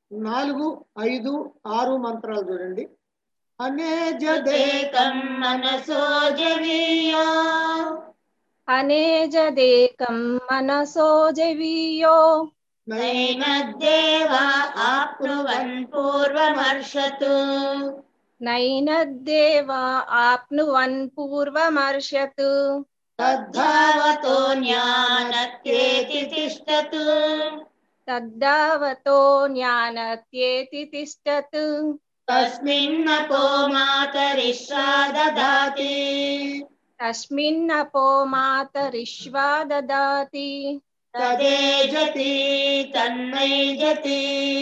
నాలుగు ఐదు ఆరు మంత్రాలు చూడండి అనేజదే ఏకం మనసో జవీయో అనేజదేకం మనసో జవీయో నైనద్దేవ ఆప్నువన్ పూర్వమర్షతు నైనద్దేవ ఆప్నువన్ పూర్వమర్షత్ తద్ధావతో జ్ఞానత్యేతి తిష్టతు తద్దావతో జ్ఞానత్యేతి తిష్టత్ తస్మిన్నపో మాతరిశ్వా దదాతి తస్మిన్నపో మాతరిష్వా దదాతి తదేజతి తన్నైజతి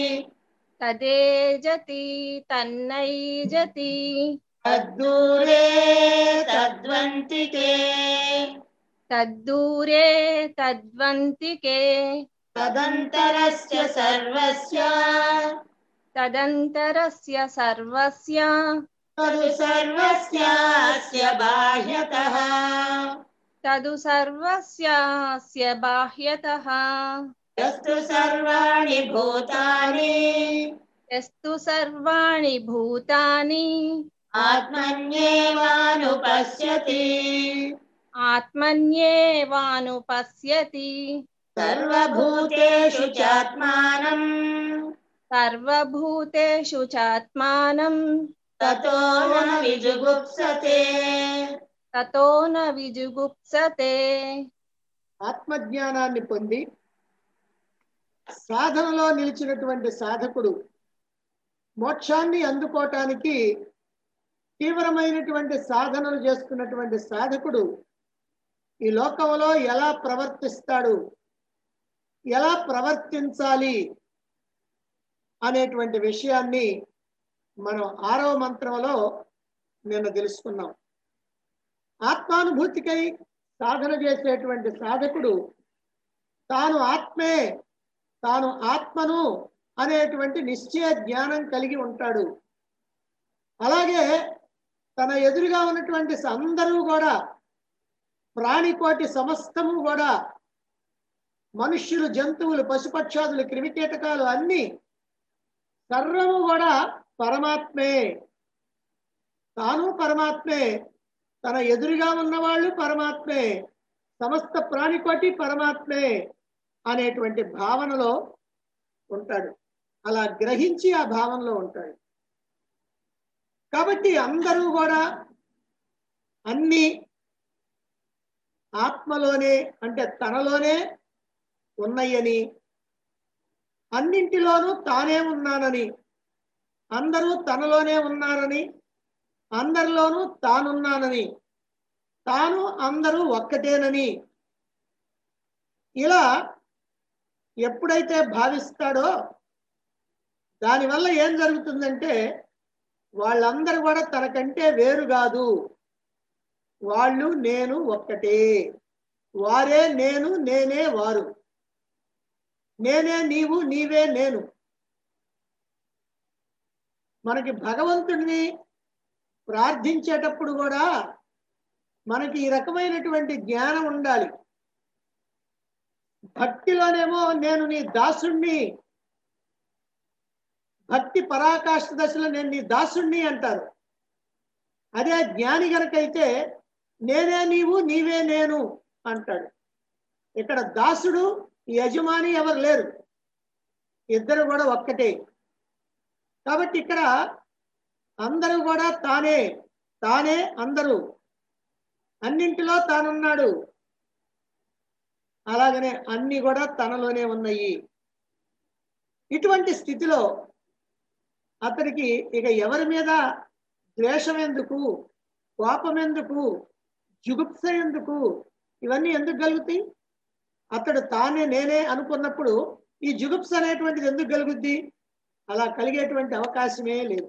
తదేజతి తన్నైజతి తద్దూరే తద్వంతికే తద్దూరే తద్వంతికే తదంతరస్య సర్వస్య తదంతరస్య సర్వస్య తదు సర్వస్యాస్య బాహ్యతః తదు సర్వస్యాస్య బాహ్యతః యస్తు సర్వాణి భూతాని యస్తు సర్వాణి భూతాని ఆత్మన్యేవానుపశ్యతి ఆత్మన్యేవానుపశ్యతి సర్వభూతేషు చాత్మానం సర్వభూతేషు చాత్మానం తతో న విజుగుప్సతే తతో న విజుగుప్సతే ఆత్మజ్ఞానాన్ని పొంది సాధనలో నిలిచినటువంటి సాధకుడు మోక్షాన్ని అందుకోవటానికి తీవ్రమైనటువంటి సాధనలు చేసుకున్నటువంటి సాధకుడు ఈ లోకంలో ఎలా ప్రవర్తిస్తాడు ఎలా ప్రవర్తించాలి అనేటువంటి విషయాన్ని మనం ఆరవ మంత్రంలో నిన్న తెలుసుకున్నాం ఆత్మానుభూతికై సాధన చేసేటువంటి సాధకుడు తాను ఆత్మే తాను ఆత్మను అనేటువంటి నిశ్చయ జ్ఞానం కలిగి ఉంటాడు అలాగే తన ఎదురుగా ఉన్నటువంటి అందరూ కూడా ప్రాణికోటి సమస్తము కూడా మనుష్యులు జంతువులు పశుపక్షాదులు క్రిమికీటకాలు అన్ని సర్వము కూడా పరమాత్మే తాను పరమాత్మే తన ఎదురుగా ఉన్నవాళ్ళు పరమాత్మే సమస్త ప్రాణికోటి పరమాత్మే అనేటువంటి భావనలో ఉంటాడు అలా గ్రహించి ఆ భావనలో ఉంటాడు కాబట్టి అందరూ కూడా అన్ని ఆత్మలోనే అంటే తనలోనే ఉన్నాయని అన్నింటిలోనూ తానే ఉన్నానని అందరూ తనలోనే ఉన్నారని అందరిలోనూ తానున్నానని తాను అందరూ ఒక్కటేనని ఇలా ఎప్పుడైతే భావిస్తాడో దానివల్ల ఏం జరుగుతుందంటే వాళ్ళందరూ కూడా తనకంటే వేరు కాదు వాళ్ళు నేను ఒక్కటే వారే నేను నేనే వారు నేనే నీవు నీవే నేను మనకి భగవంతుడిని ప్రార్థించేటప్పుడు కూడా మనకి ఈ రకమైనటువంటి జ్ఞానం ఉండాలి భక్తిలోనేమో నేను నీ దాసుణ్ణి భక్తి పరాకాష్ఠ దశలో నేను నీ దాసుణ్ణి అంటారు అదే జ్ఞాని గనకైతే నేనే నీవు నీవే నేను అంటాడు ఇక్కడ దాసుడు యజమాని ఎవరు లేరు ఇద్దరు కూడా ఒక్కటే కాబట్టి ఇక్కడ అందరూ కూడా తానే తానే అందరూ అన్నింటిలో తానున్నాడు అలాగనే అన్ని కూడా తనలోనే ఉన్నాయి ఇటువంటి స్థితిలో అతనికి ఇక ఎవరి మీద ద్వేషం ఎందుకు కోపం ఎందుకు జుగుప్స ఎందుకు ఇవన్నీ ఎందుకు కలుగుతాయి అతడు తానే నేనే అనుకున్నప్పుడు ఈ జుగుప్స అనేటువంటిది ఎందుకు కలుగుద్ది అలా కలిగేటువంటి అవకాశమే లేదు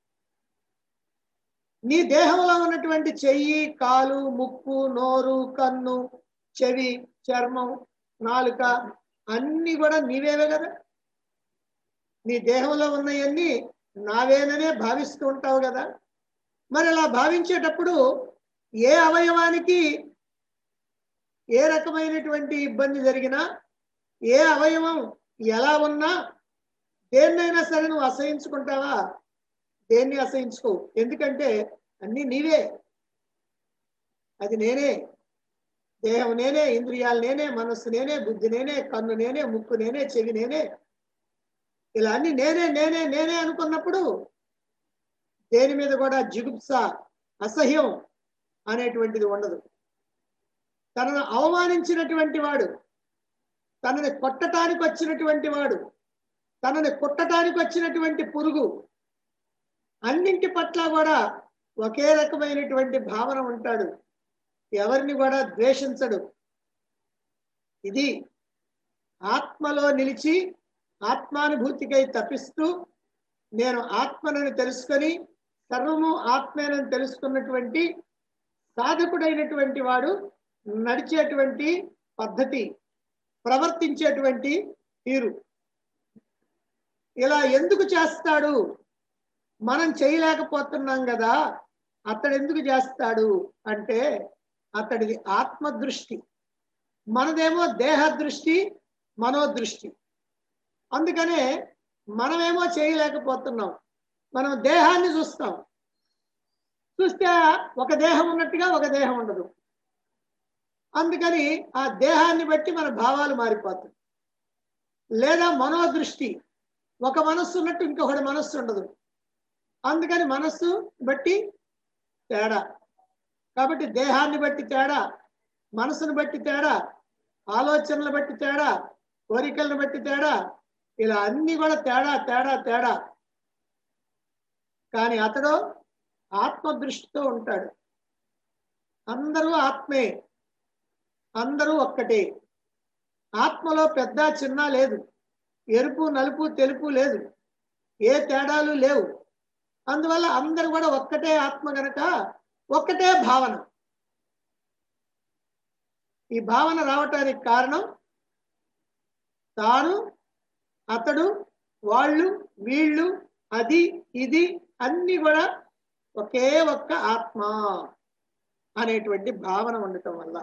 నీ దేహంలో ఉన్నటువంటి చెయ్యి కాలు ముక్కు నోరు కన్ను చెవి చర్మం నాలుక అన్ని కూడా నీవేవే కదా నీ దేహంలో ఉన్నవన్నీ నావేననే భావిస్తూ ఉంటావు కదా మరి అలా భావించేటప్పుడు ఏ అవయవానికి ఏ రకమైనటువంటి ఇబ్బంది జరిగినా ఏ అవయవం ఎలా ఉన్నా దేన్నైనా సరే నువ్వు అసహించుకుంటావా దేన్ని అసహించుకో ఎందుకంటే అన్ని నీవే అది నేనే దేహం నేనే ఇంద్రియాలు నేనే మనస్సు నేనే బుద్ధి నేనే కన్ను నేనే ముక్కు నేనే చెవి నేనే ఇలా అన్ని నేనే నేనే నేనే అనుకున్నప్పుడు దేని మీద కూడా జిగుప్స అసహ్యం అనేటువంటిది ఉండదు తనను అవమానించినటువంటి వాడు తనని కొట్టటానికి వచ్చినటువంటి వాడు తనని కొట్టటానికి వచ్చినటువంటి పురుగు అన్నింటి పట్ల కూడా ఒకే రకమైనటువంటి భావన ఉంటాడు ఎవరిని కూడా ద్వేషించడు ఇది ఆత్మలో నిలిచి ఆత్మానుభూతికై తప్పిస్తూ నేను ఆత్మనని తెలుసుకొని సర్వము ఆత్మేనని తెలుసుకున్నటువంటి సాధకుడైనటువంటి వాడు నడిచేటువంటి పద్ధతి ప్రవర్తించేటువంటి తీరు ఇలా ఎందుకు చేస్తాడు మనం చేయలేకపోతున్నాం కదా అతడు ఎందుకు చేస్తాడు అంటే అతడిది ఆత్మదృష్టి మనదేమో దేహ దృష్టి మనోదృష్టి అందుకనే మనమేమో చేయలేకపోతున్నాం మనం దేహాన్ని చూస్తాం చూస్తే ఒక దేహం ఉన్నట్టుగా ఒక దేహం ఉండదు అందుకని ఆ దేహాన్ని బట్టి మన భావాలు మారిపోతాయి లేదా మనోదృష్టి ఒక మనస్సు ఉన్నట్టు ఇంకొకటి మనస్సు ఉండదు అందుకని మనస్సు బట్టి తేడా కాబట్టి దేహాన్ని బట్టి తేడా మనసును బట్టి తేడా ఆలోచనలు బట్టి తేడా కోరికలను బట్టి తేడా ఇలా అన్ని కూడా తేడా తేడా తేడా కానీ అతడు ఆత్మదృష్టితో ఉంటాడు అందరూ ఆత్మే అందరూ ఒక్కటే ఆత్మలో పెద్ద చిన్న లేదు ఎరుపు నలుపు తెలుపు లేదు ఏ తేడాలు లేవు అందువల్ల అందరూ కూడా ఒక్కటే ఆత్మ గనక ఒక్కటే భావన ఈ భావన రావటానికి కారణం తాను అతడు వాళ్ళు వీళ్ళు అది ఇది అన్ని కూడా ఒకే ఒక్క ఆత్మ అనేటువంటి భావన ఉండటం వల్ల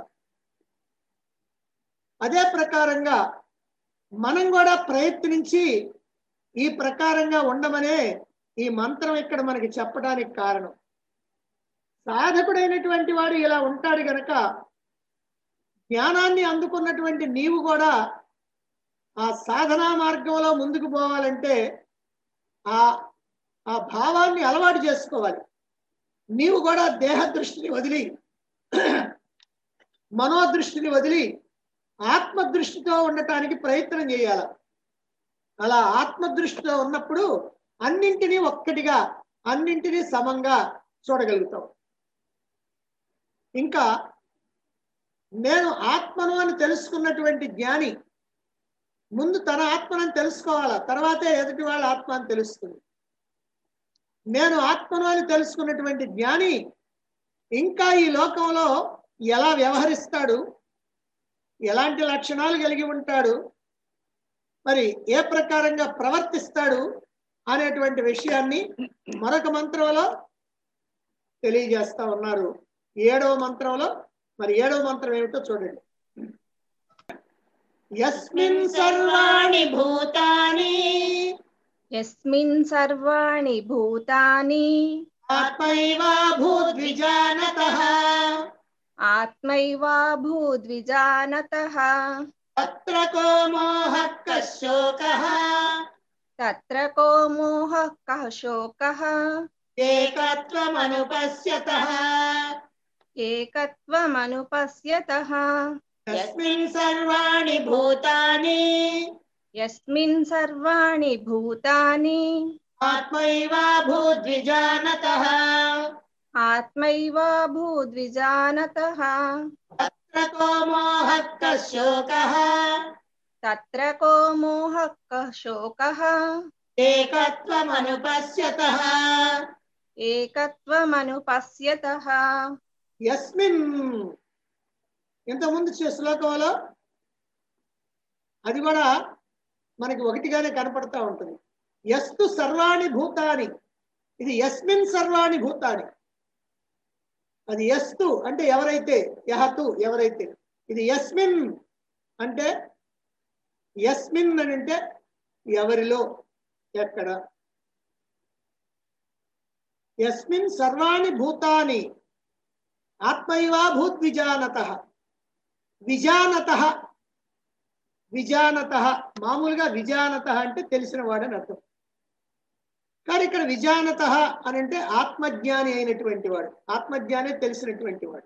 అదే ప్రకారంగా మనం కూడా ప్రయత్నించి ఈ ప్రకారంగా ఉండమనే ఈ మంత్రం ఇక్కడ మనకి చెప్పడానికి కారణం సాధకుడైనటువంటి వాడు ఇలా ఉంటాడు గనక జ్ఞానాన్ని అందుకున్నటువంటి నీవు కూడా ఆ సాధనా మార్గంలో ముందుకు పోవాలంటే ఆ ఆ భావాన్ని అలవాటు చేసుకోవాలి నీవు కూడా దేహ దృష్టిని వదిలి మనోదృష్టిని వదిలి ఆత్మ దృష్టితో ఉండటానికి ప్రయత్నం చేయాలి అలా ఆత్మ దృష్టితో ఉన్నప్పుడు అన్నింటినీ ఒక్కటిగా అన్నింటినీ సమంగా చూడగలుగుతాం ఇంకా నేను ఆత్మను అని తెలుసుకున్నటువంటి జ్ఞాని ముందు తన ఆత్మను తెలుసుకోవాలా తర్వాతే ఎదుటి వాళ్ళ ఆత్మ అని తెలుస్తుంది నేను ఆత్మను అని తెలుసుకున్నటువంటి జ్ఞాని ఇంకా ఈ లోకంలో ఎలా వ్యవహరిస్తాడు ఎలాంటి లక్షణాలు కలిగి ఉంటాడు మరి ఏ ప్రకారంగా ప్రవర్తిస్తాడు అనేటువంటి విషయాన్ని మరొక మంత్రంలో తెలియజేస్తా ఉన్నారు ఏడవ మంత్రంలో మరి ఏడవ మంత్రం ఏమిటో చూడండి యస్మిన్ సర్వాణి భూతాని యస్మిన్ సర్వాణి భూతాని ఆత్మైవా భూద్విజానత ఆత్మైవాభూద్విజానతః తత్ర కో మోహ శోకః తత్ర కో మోహః కః శోకః ఏకత్వమనుపశ్యతః ఏకత్వమనుపశ్యతః యస్మిన్ సర్వాణి భూతాని యస్మిన్ సర్వాణి భూతాని ఆత్మైవా భూద్విజానతః ఆత్మైవాభూద్విజానతః తత్ర కో మోహః శోకః తత్ర కో మోహః కః శోకః ఏకత్వమనుపశ్యతః ఏకత్వమనుపశ్యతః యస్మిన్ ఇంతకుముందు చే- శ్లోకంలో అది కూడా మనకి ఒకటిగానే కనపడతా ఉంటుంది యస్తు సర్వాణి భూతాని ఇది యస్మిన్ సర్వాణి భూతాని అది యస్తు అంటే ఎవరైతే యహతు ఎవరైతే ఇది యస్మిన్ అంటే యస్మిన్ అని అంటే ఎవరిలో ఎక్కడ యస్మిన్ సర్వాణి భూతాని ఆత్మైవా భూత్ విజానత విజానత విజానత మామూలుగా విజానత అంటే తెలిసిన వాడని అర్థం కానీ ఇక్కడ విజానత అని అంటే ఆత్మజ్ఞాని అయినటువంటి వాడు ఆత్మజ్ఞానే తెలిసినటువంటి వాడు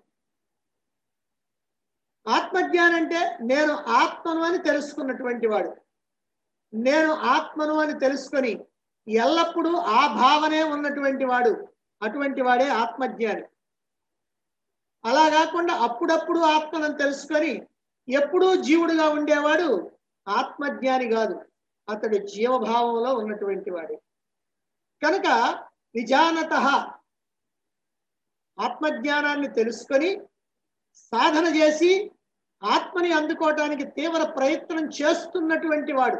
ఆత్మజ్ఞానం అంటే నేను ఆత్మను అని తెలుసుకున్నటువంటి వాడు నేను ఆత్మను అని తెలుసుకొని ఎల్లప్పుడూ ఆ భావనే ఉన్నటువంటి వాడు అటువంటి వాడే ఆత్మజ్ఞాని అలా కాకుండా అప్పుడప్పుడు ఆత్మను తెలుసుకొని ఎప్పుడూ జీవుడుగా ఉండేవాడు ఆత్మజ్ఞాని కాదు అతడు జీవభావంలో ఉన్నటువంటి వాడే కనుక విజానత ఆత్మజ్ఞానాన్ని తెలుసుకొని సాధన చేసి ఆత్మని అందుకోవటానికి తీవ్ర ప్రయత్నం చేస్తున్నటువంటి వాడు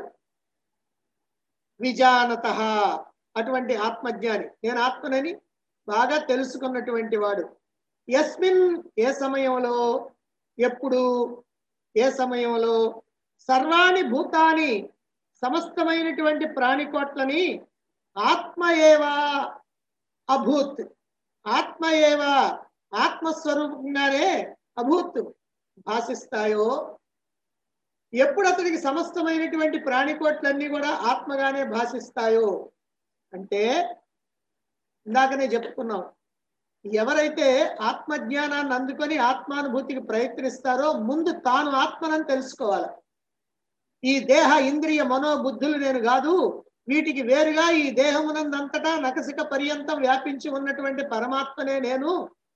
విజానత అటువంటి ఆత్మజ్ఞాని నేను ఆత్మనని బాగా తెలుసుకున్నటువంటి వాడు ఎస్మిన్ ఏ సమయంలో ఎప్పుడు ఏ సమయంలో సర్వాణి భూతాని సమస్తమైనటువంటి ప్రాణికోట్లని ఆత్మ ఏవా అభూత్ ఆత్మ ఏవా ఆత్మస్వరూపంగానే అభూత్ భాషిస్తాయో ఎప్పుడు అతడికి సమస్తమైనటువంటి ప్రాణికోట్లన్నీ కూడా ఆత్మగానే భాషిస్తాయో అంటే ఇందాకనే చెప్పుకున్నాం ఎవరైతే ఆత్మజ్ఞానాన్ని అందుకొని ఆత్మానుభూతికి ప్రయత్నిస్తారో ముందు తాను ఆత్మనని తెలుసుకోవాలి ఈ దేహ ఇంద్రియ మనోబుద్ధులు నేను కాదు వీటికి వేరుగా ఈ దేహమునందంతటా నకసిక పర్యంతం వ్యాపించి ఉన్నటువంటి పరమాత్మనే నేను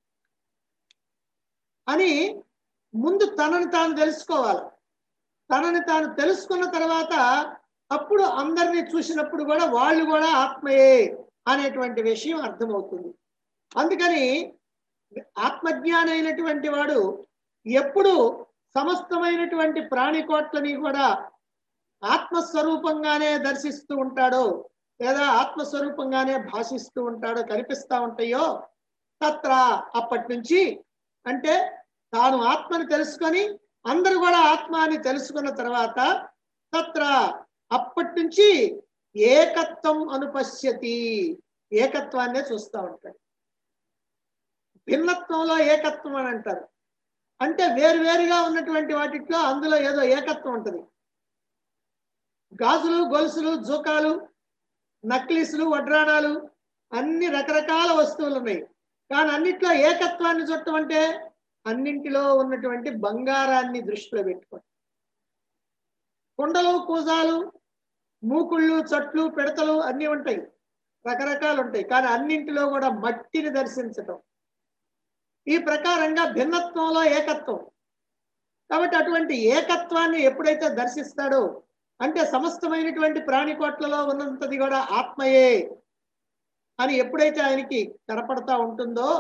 అని ముందు తనని తాను తెలుసుకోవాలి తనని తాను తెలుసుకున్న తర్వాత అప్పుడు అందరినీ చూసినప్పుడు కూడా వాళ్ళు కూడా ఆత్మయే అనేటువంటి విషయం అర్థమవుతుంది అందుకని ఆత్మజ్ఞాని అయినటువంటి వాడు ఎప్పుడు సమస్తమైనటువంటి ప్రాణికోట్లని కూడా ఆత్మస్వరూపంగానే దర్శిస్తూ ఉంటాడో లేదా ఆత్మస్వరూపంగానే భాషిస్తూ ఉంటాడో కనిపిస్తా ఉంటాయో తత్ర అప్పటి నుంచి అంటే తాను ఆత్మని తెలుసుకొని అందరూ కూడా ఆత్మ అని తెలుసుకున్న తర్వాత తత్ర అప్పటి నుంచి ఏకత్వం అనుపశ్యతి ఏకత్వాన్నే చూస్తూ ఉంటాడు భిన్నత్వంలో ఏకత్వం అని అంటారు అంటే వేరువేరుగా ఉన్నటువంటి వాటిట్లో అందులో ఏదో ఏకత్వం ఉంటుంది గాజులు గొలుసులు జూకాలు నక్లీసులు వడ్రాణాలు అన్ని రకరకాల వస్తువులు ఉన్నాయి కానీ అన్నిట్లో ఏకత్వాన్ని చుట్టం అంటే అన్నింటిలో ఉన్నటువంటి బంగారాన్ని దృష్టిలో పెట్టుకోండి కుండలు కూజాలు మూకుళ్ళు చట్లు పిడతలు అన్నీ ఉంటాయి రకరకాలు ఉంటాయి కానీ అన్నింటిలో కూడా మట్టిని దర్శించటం ఈ ప్రకారంగా భిన్నత్వంలో ఏకత్వం కాబట్టి అటువంటి ఏకత్వాన్ని ఎప్పుడైతే దర్శిస్తాడో అంటే సమస్తమైనటువంటి ప్రాణికోట్లలో ఉన్నంతది కూడా ఆత్మయే అని ఎప్పుడైతే ఆయనకి కనపడతా ఉంటుందో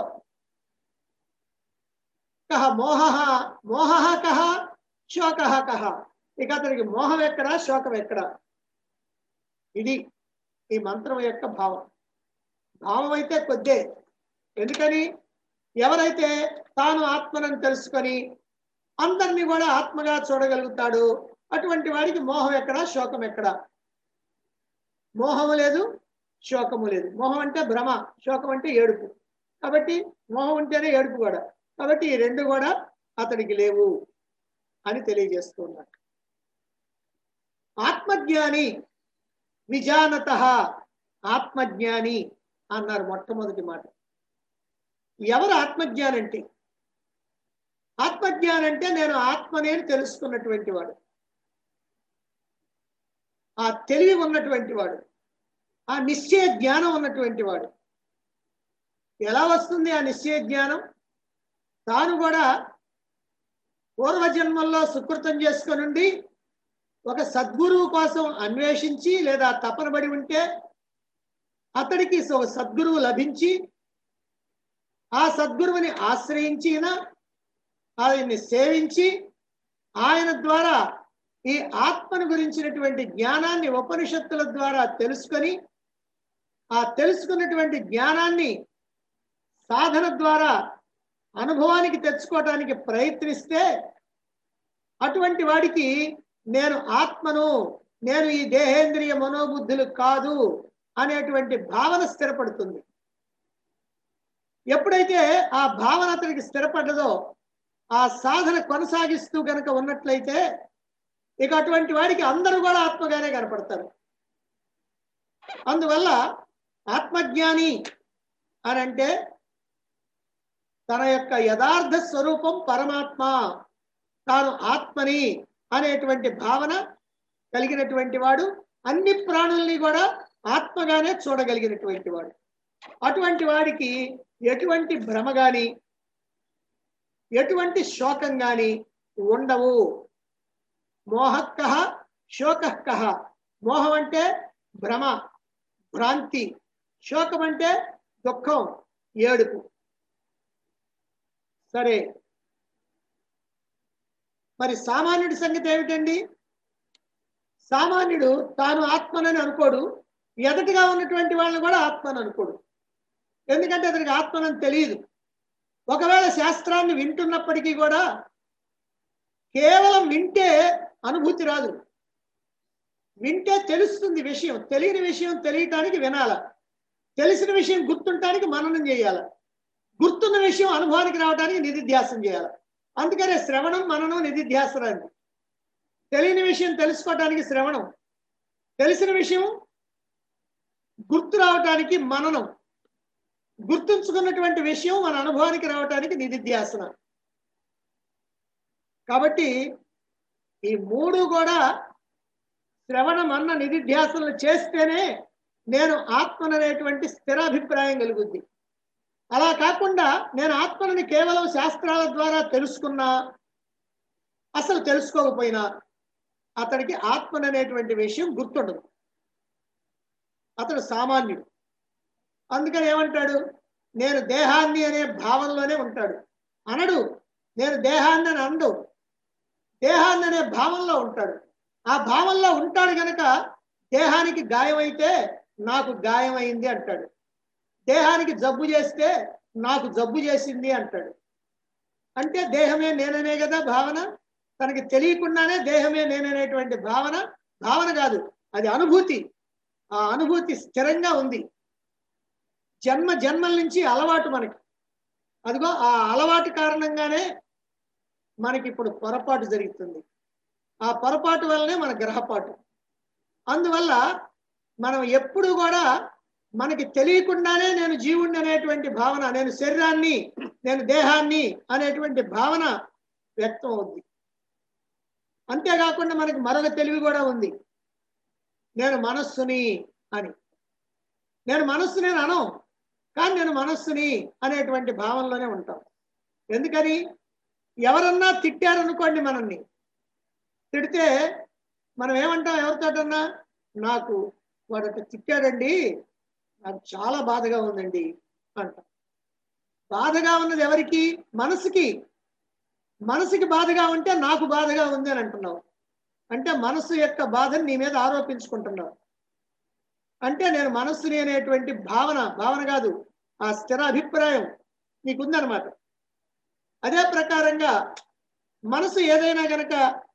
కహ మోహ మోహ కహ శోక కహ ఇక అతనికి మోహం ఎక్కడా శోకం ఎక్కడా ఇది ఈ మంత్రం యొక్క భావం భావం అయితే కొద్దే ఎందుకని ఎవరైతే తాను ఆత్మనని తెలుసుకొని అందరినీ కూడా ఆత్మగా చూడగలుగుతాడు అటువంటి వాడికి మోహం ఎక్కడా శోకం ఎక్కడా మోహము లేదు శోకము లేదు మోహం అంటే భ్రమ శోకం అంటే ఏడుపు కాబట్టి మోహం ఉంటేనే ఏడుపు కూడా కాబట్టి ఈ రెండు కూడా అతడికి లేవు అని తెలియజేస్తున్నాడు ఆత్మజ్ఞాని విజానత ఆత్మజ్ఞాని అన్నారు మొట్టమొదటి మాట ఎవరు ఆత్మజ్ఞాని అంటే ఆత్మజ్ఞాని అంటే నేను ఆత్మనే అని తెలుసుకున్నటువంటి వాడు ఆ తెలివి ఉన్నటువంటి వాడు ఆ నిశ్చయ జ్ఞానం ఉన్నటువంటి వాడు ఎలా వస్తుంది ఆ నిశ్చయ జ్ఞానం తాను కూడా పూర్వజన్మల్లో సుకృతం చేసుకొని ఉండి ఒక సద్గురువు కోసం అన్వేషించి లేదా తపనబడి ఉంటే అతడికి ఒక సద్గురువు లభించి ఆ సద్గురువుని ఆశ్రయించిన ఆయన్ని సేవించి ఆయన ద్వారా ఈ ఆత్మను గురించినటువంటి జ్ఞానాన్ని ఉపనిషత్తుల ద్వారా తెలుసుకొని ఆ తెలుసుకున్నటువంటి జ్ఞానాన్ని సాధన ద్వారా అనుభవానికి తెచ్చుకోవటానికి ప్రయత్నిస్తే అటువంటి వాడికి నేను ఆత్మను నేను ఈ దేహేంద్రియ మనోబుద్ధులు కాదు అనేటువంటి భావన స్థిరపడుతుంది ఎప్పుడైతే ఆ భావన అతనికి స్థిరపడ్డదో ఆ సాధన కొనసాగిస్తూ గనక ఉన్నట్లయితే ఇక అటువంటి వాడికి అందరూ కూడా ఆత్మగానే కనపడతారు అందువల్ల ఆత్మజ్ఞాని అని అంటే తన యొక్క యథార్థ స్వరూపం పరమాత్మ తాను ఆత్మని అనేటువంటి భావన కలిగినటువంటి వాడు అన్ని ప్రాణుల్ని కూడా ఆత్మగానే చూడగలిగినటువంటి వాడు అటువంటి వాడికి ఎటువంటి భ్రమ గాని ఎటువంటి శోకం గాని ఉండవు మోహక్క శోకక్క మోహం అంటే భ్రమ భ్రాంతి శోకం అంటే దుఃఖం ఏడుపు సరే మరి సామాన్యుడి సంగతి ఏమిటండి సామాన్యుడు తాను ఆత్మనని అనుకోడు ఎదటిగా ఉన్నటువంటి వాళ్ళని కూడా ఆత్మని అనుకోడు ఎందుకంటే అతనికి ఆత్మనని తెలియదు ఒకవేళ శాస్త్రాన్ని వింటున్నప్పటికీ కూడా కేవలం వింటే అనుభూతి రాదు వింటే తెలుస్తుంది విషయం తెలియని విషయం తెలియటానికి వినాల తెలిసిన విషయం గుర్తుంటానికి మననం చేయాలి గుర్తున్న విషయం అనుభవానికి రావడానికి నిధిధ్యాసం చేయాలి అందుకనే శ్రవణం మననం నిధిధ్యాసనాన్ని తెలియని విషయం తెలుసుకోవటానికి శ్రవణం తెలిసిన విషయం గుర్తు రావటానికి మననం గుర్తుంచుకున్నటువంటి విషయం మన అనుభవానికి రావటానికి నిధిధ్యాసన కాబట్టి ఈ మూడు కూడా శ్రవణం అన్న నిధిధ్యాసనలు చేస్తేనే నేను ఆత్మననేటువంటి స్థిరాభిప్రాయం కలుగుద్ది అలా కాకుండా నేను ఆత్మని కేవలం శాస్త్రాల ద్వారా తెలుసుకున్నా అసలు తెలుసుకోకపోయినా అతడికి ఆత్మననేటువంటి విషయం గుర్తుండదు అతడు సామాన్యుడు అందుకని ఏమంటాడు నేను దేహాన్ని అనే భావనలోనే ఉంటాడు అనడు నేను దేహాన్ని అని అండు దేహాన్ని అనే భావంలో ఉంటాడు ఆ భావంలో ఉంటాడు గనక దేహానికి గాయమైతే నాకు గాయమైంది అంటాడు దేహానికి జబ్బు చేస్తే నాకు జబ్బు చేసింది అంటాడు అంటే దేహమే నేననే కదా భావన తనకి తెలియకుండానే దేహమే నేననేటువంటి భావన భావన కాదు అది అనుభూతి ఆ అనుభూతి స్థిరంగా ఉంది జన్మ జన్మల నుంచి అలవాటు మనకి అదిగో ఆ అలవాటు కారణంగానే మనకి ఇప్పుడు పొరపాటు జరుగుతుంది ఆ పొరపాటు వల్లనే మన గ్రహపాటు అందువల్ల మనం ఎప్పుడు కూడా మనకి తెలియకుండానే నేను జీవుణ్ణి అనేటువంటి భావన నేను శరీరాన్ని నేను దేహాన్ని అనేటువంటి భావన వ్యక్తం అవుద్ది అంతేకాకుండా మనకి మరొక తెలివి కూడా ఉంది నేను మనస్సుని అని నేను మనస్సు నేను అనం కానీ నేను మనస్సుని అనేటువంటి భావనలోనే ఉంటాం ఎందుకని ఎవరన్నా తిట్టారనుకోండి మనల్ని తిడితే మనం ఏమంటాం ఎవరితోటన్నా నాకు వాడు అట్లా తిట్టాడండి నాకు చాలా బాధగా ఉందండి అంటాం బాధగా ఉన్నది ఎవరికి మనసుకి మనసుకి బాధగా ఉంటే నాకు బాధగా ఉంది అని అంటున్నావు అంటే మనసు యొక్క బాధను నీ మీద ఆరోపించుకుంటున్నావు అంటే నేను మనస్సుని అనేటువంటి భావన భావన కాదు ఆ స్థిర అభిప్రాయం నీకుందనమాట అదే ప్రకారంగా మనసు ఏదైనా గనక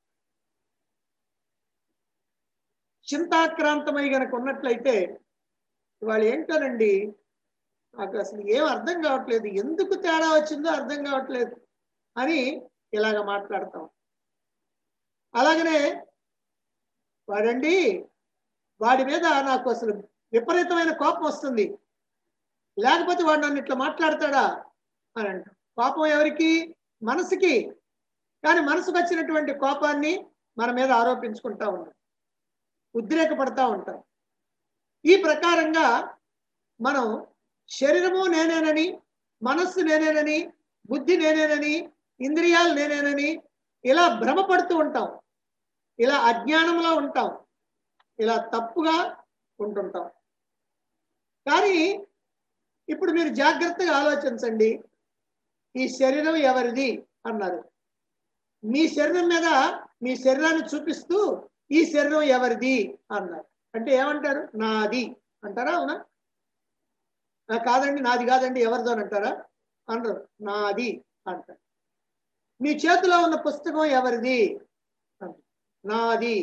చింతాక్రాంతమై గనక ఉన్నట్లయితే వాళ్ళు ఏంటోనండి నాకు అసలు ఏం అర్థం కావట్లేదు ఎందుకు తేడా వచ్చిందో అర్థం కావట్లేదు అని ఇలాగ మాట్లాడతాం అలాగనే వాడండి వాడి మీద నాకు అసలు విపరీతమైన కోపం వస్తుంది లేకపోతే వాడు నన్ను ఇట్లా మాట్లాడతాడా అని అంట కోపం ఎవరికి మనసుకి కానీ మనసుకు వచ్చినటువంటి కోపాన్ని మన మీద ఆరోపించుకుంటా ఉన్నాం ఉద్రేకపడతా ఉంటాం ఈ ప్రకారంగా మనం శరీరము నేనేనని మనస్సు నేనేనని బుద్ధి నేనేనని ఇంద్రియాలు నేనేనని ఇలా భ్రమపడుతూ ఉంటాం ఇలా అజ్ఞానంలో ఉంటాం ఇలా తప్పుగా ఉంటుంటాం కానీ ఇప్పుడు మీరు జాగ్రత్తగా ఆలోచించండి ఈ శరీరం ఎవరిది అన్నారు మీ శరీరం మీద మీ శరీరాన్ని చూపిస్తూ ఈ శరీరం ఎవరిది అన్నారు అంటే ఏమంటారు నాది అంటారా అవునా "ఆ, కాదండి నాది కాదండి ఎవరిదో అని అంటారా అనరు నాది అంటారు మీ చేతిలో ఉన్న పుస్తకం ఎవరిది అంటారు. నాది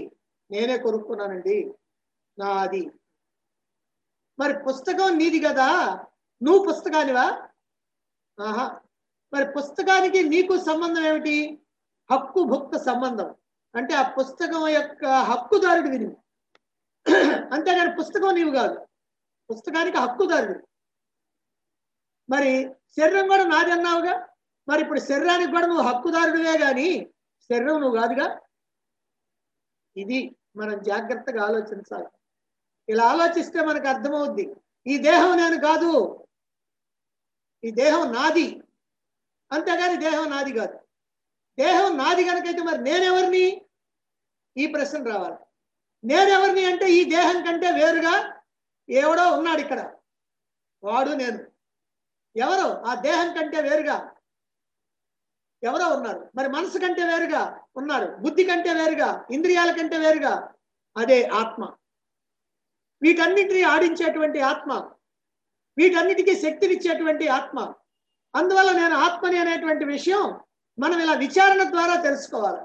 నేనే కొనుక్కున్నానండి నాది మరి పుస్తకం నీది కదా నువ్వు పుస్తకానివా ఆహా మరి పుస్తకానికి నీకు సంబంధం ఏమిటి హక్కు భుక్త సంబంధం అంటే ఆ పుస్తకం యొక్క హక్కుదారుడివి నువ్వు అంతేగాని పుస్తకం నీవు కాదు పుస్తకానికి హక్కుదారుడు మరి శరీరం కూడా నాది అన్నావుగా మరి ఇప్పుడు శరీరానికి కూడా నువ్వు హక్కుదారుడివే గాని శరీరం నువ్వు కాదుగా ఇది మనం జాగ్రత్తగా ఆలోచించాలి ఇలా ఆలోచిస్తే మనకు అర్థమవుద్ది ఈ దేహం నేను కాదు ఈ దేహం నాది అంతేగాని దేహం నాది కాదు దేహం నాది కనుకైతే మరి నేనెవరిని ఈ ప్రశ్న రావాలి నేనెవరిని అంటే ఈ దేహం కంటే వేరుగా ఎవడో ఉన్నాడు ఇక్కడ వాడు నేను ఎవరు ఆ దేహం కంటే వేరుగా ఎవరో ఉన్నారు మరి మనసు కంటే వేరుగా ఉన్నారు బుద్ధి కంటే వేరుగా ఇంద్రియాల కంటే వేరుగా అదే ఆత్మ వీటన్నిటిని ఆడించేటువంటి ఆత్మ వీటన్నిటికీ శక్తినిచ్చేటువంటి ఆత్మ అందువల్ల నేను ఆత్మని అనేటువంటి విషయం మనం ఇలా విచారణ ద్వారా తెలుసుకోవాలి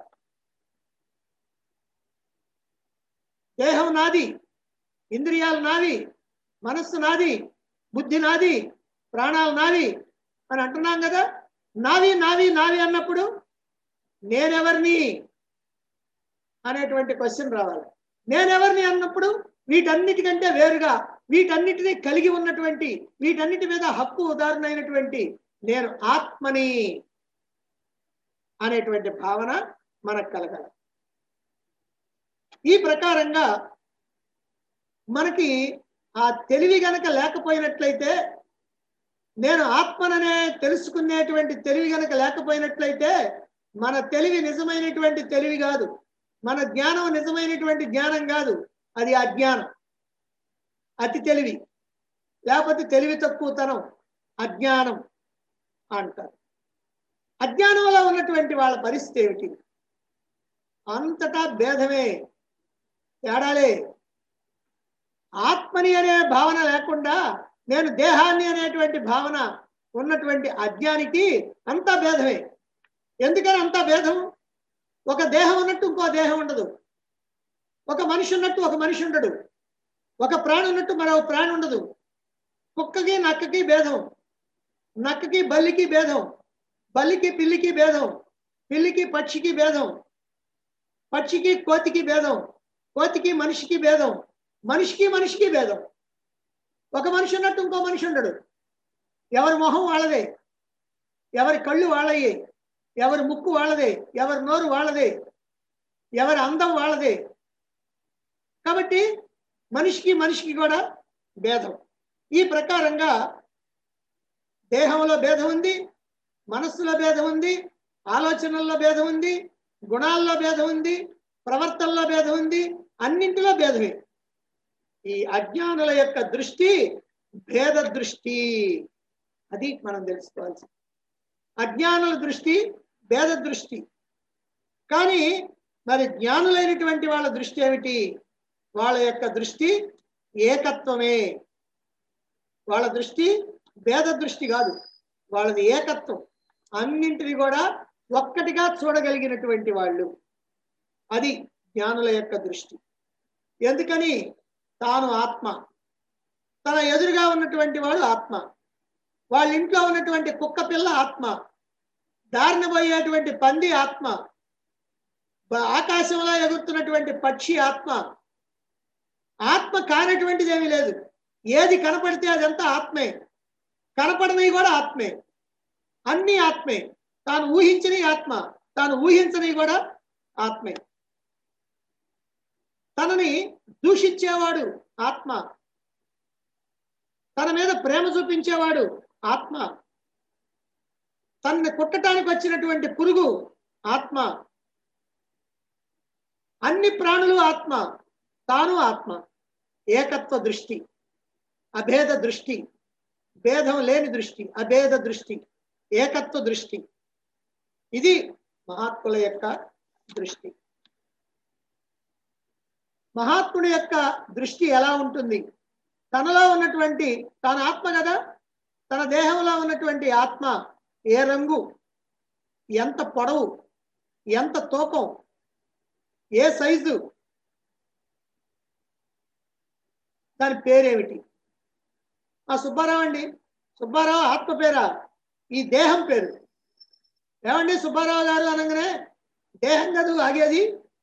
దేహం నాది ఇంద్రియాలు నావి మనస్సు నాది బుద్ధి నాది ప్రాణాలు నావి అని అంటున్నాం కదా నావి నావి నావి అన్నప్పుడు నేనెవరిని అనేటువంటి క్వశ్చన్ రావాలి నేనెవరిని అన్నప్పుడు వీటన్నిటికంటే వేరుగా వీటన్నిటిని కలిగి ఉన్నటువంటి వీటన్నిటి మీద హక్కు ఉదాహరణ అయినటువంటి నేను ఆత్మని అనేటువంటి భావన మనకు కలగాలి ఈ ప్రకారంగా మనకి ఆ తెలివి గనక లేకపోయినట్లయితే నేను ఆత్మననే తెలుసుకునేటువంటి తెలివి గనక లేకపోయినట్లయితే మన తెలివి నిజమైనటువంటి తెలివి కాదు మన జ్ఞానం నిజమైనటువంటి జ్ఞానం కాదు అది అజ్ఞానం అతి తెలివి లేకపోతే తెలివి తక్కువతనం అజ్ఞానం అంటారు అజ్ఞానంలో ఉన్నటువంటి వాళ్ళ పరిస్థితి ఏమిటి అంతటా భేదమే తేడాలే ఆత్మని అనే భావన లేకుండా నేను దేహాన్ని అనేటువంటి భావన ఉన్నటువంటి అజ్ఞానికి అంతా భేదమే ఎందుకని అంతా భేదం ఒక దేహం ఉన్నట్టు ఇంకో దేహం ఉండదు ఒక మనిషి ఉన్నట్టు ఒక మనిషి ఉండడు ఒక ప్రాణి ఉన్నట్టు మరో ప్రాణి ఉండదు కుక్కకి నక్కకి భేదం నక్కకి బల్లికి భేదం బల్లికి పిల్లికి భేదం పిల్లికి పక్షికి భేదం పక్షికి కోతికి భేదం కోతికి మనిషికి భేదం మనిషికి మనిషికి భేదం ఒక మనిషి ఉన్నట్టు ఇంకో మనిషి ఉండడు ఎవరి మొహం వాళ్ళదే ఎవరి కళ్ళు వాళ్ళయ్యే ఎవరి ముక్కు వాళ్ళదే ఎవరి నోరు వాళ్ళదే ఎవరి అందం వాళ్ళదే కాబట్టి మనిషికి మనిషికి కూడా భేదం ఈ ప్రకారంగా దేహంలో భేదం ఉంది మనస్సులో భేదం ఉంది ఆలోచనల్లో భేదం ఉంది గుణాల్లో భేదం ఉంది ప్రవర్తనలో భేదం ఉంది అన్నింటిలో భేదమే ఈ అజ్ఞానుల యొక్క దృష్టి భేద దృష్టి అది మనం తెలుసుకోవాల్సి అజ్ఞానుల దృష్టి భేద దృష్టి కానీ మరి జ్ఞానులైనటువంటి వాళ్ళ దృష్టి ఏమిటి వాళ్ళ యొక్క దృష్టి ఏకత్వమే వాళ్ళ దృష్టి భేద దృష్టి కాదు వాళ్ళది ఏకత్వం అన్నింటిని కూడా ఒక్కటిగా చూడగలిగినటువంటి వాళ్ళు అది జ్ఞానుల యొక్క దృష్టి ఎందుకని తాను ఆత్మ తన ఎదురుగా ఉన్నటువంటి వాడు ఆత్మ వాళ్ళ ఇంట్లో ఉన్నటువంటి కుక్క పిల్ల ఆత్మ దారిన పోయేటువంటి పంది ఆత్మ బ- ఆకాశంలో ఎగురుతున్నటువంటి పక్షి ఆత్మ ఆత్మ కానటువంటిది ఏమీ లేదు ఏది కనపడితే అదంతా ఆత్మే కనపడనివి కూడా ఆత్మే అన్ని ఆత్మే తాను ఊహించని ఆత్మ తాను ఊహించని కూడా ఆత్మే తనని దూషించేవాడు ఆత్మ తన మీద ప్రేమ చూపించేవాడు ఆత్మ తనని కుట్టడానికి వచ్చినటువంటి పురుగు ఆత్మ అన్ని ప్రాణులు ఆత్మ తాను ఆత్మ ఏకత్వ దృష్టి అభేద దృష్టి భేదం లేని దృష్టి అభేద దృష్టి ఏకత్వ దృష్టి ఇది మహాత్ముల యొక్క దృష్టి మహాత్ముడి యొక్క దృష్టి ఎలా ఉంటుంది తనలో ఉన్నటువంటి తన ఆత్మ కదా తన దేహంలో ఉన్నటువంటి ఆత్మ ఏ రంగు ఎంత పొడవు ఎంత తూకం ఏ సైజు దాని పేరేమిటి ఆ సుబ్బారావు అండి సుబ్బారావు ఆత్మ పేరా ఈ దేహం పేరు ఏమండి సుబ్బారావు గారు అనగానే దేహం కదూ ఆగేది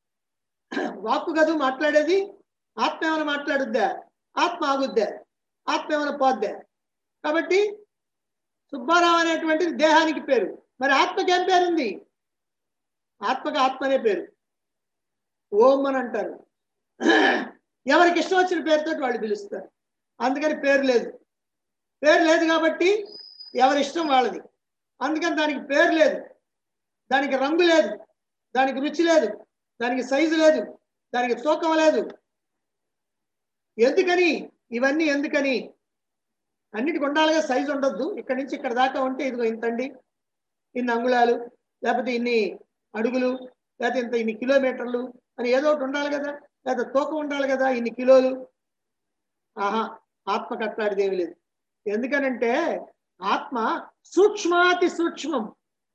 వాక్కు కదూ మాట్లాడేది ఆత్మ ఏమైనా మాట్లాడుద్దా ఆత్మ ఆగుద్దా ఆత్మ ఏమైనా పోద్దా కాబట్టి సుబ్బారావు అనేటువంటిది దేహానికి పేరు మరి ఆత్మకి ఏం పేరుంది ఆత్మకి ఆత్మ అనే పేరు ఓం అని అంటారు ఎవరికి ఇష్టం వచ్చిన పేరుతో వాళ్ళు పిలుస్తారు అందుకని పేరు లేదు పేరు లేదు కాబట్టి ఎవరి ఇష్టం వాళ్ళది అందుకని దానికి పేరు లేదు దానికి రంగు లేదు దానికి రుచి లేదు దానికి సైజు లేదు దానికి తూకం లేదు ఎందుకని ఇవన్నీ ఎందుకని అన్నిటికి ఉండాలిగా సైజు ఉండొద్దు ఇక్కడి నుంచి ఇక్కడ దాకా ఉంటే ఇదిగో ఇంతండి ఇన్ని అంగుళాలు లేకపోతే ఇన్ని అడుగులు లేకపోతే ఇంత ఇన్ని కిలోమీటర్లు అని ఏదో ఒకటి ఉండాలి కదా లేకపోతే తూకం ఉండాలి కదా ఇన్ని కిలోలు ఆహా ఆత్మకు అట్లాంటిది ఏమి లేదు ఎందుకనంటే ఆత్మ సూక్ష్మాతి సూక్ష్మం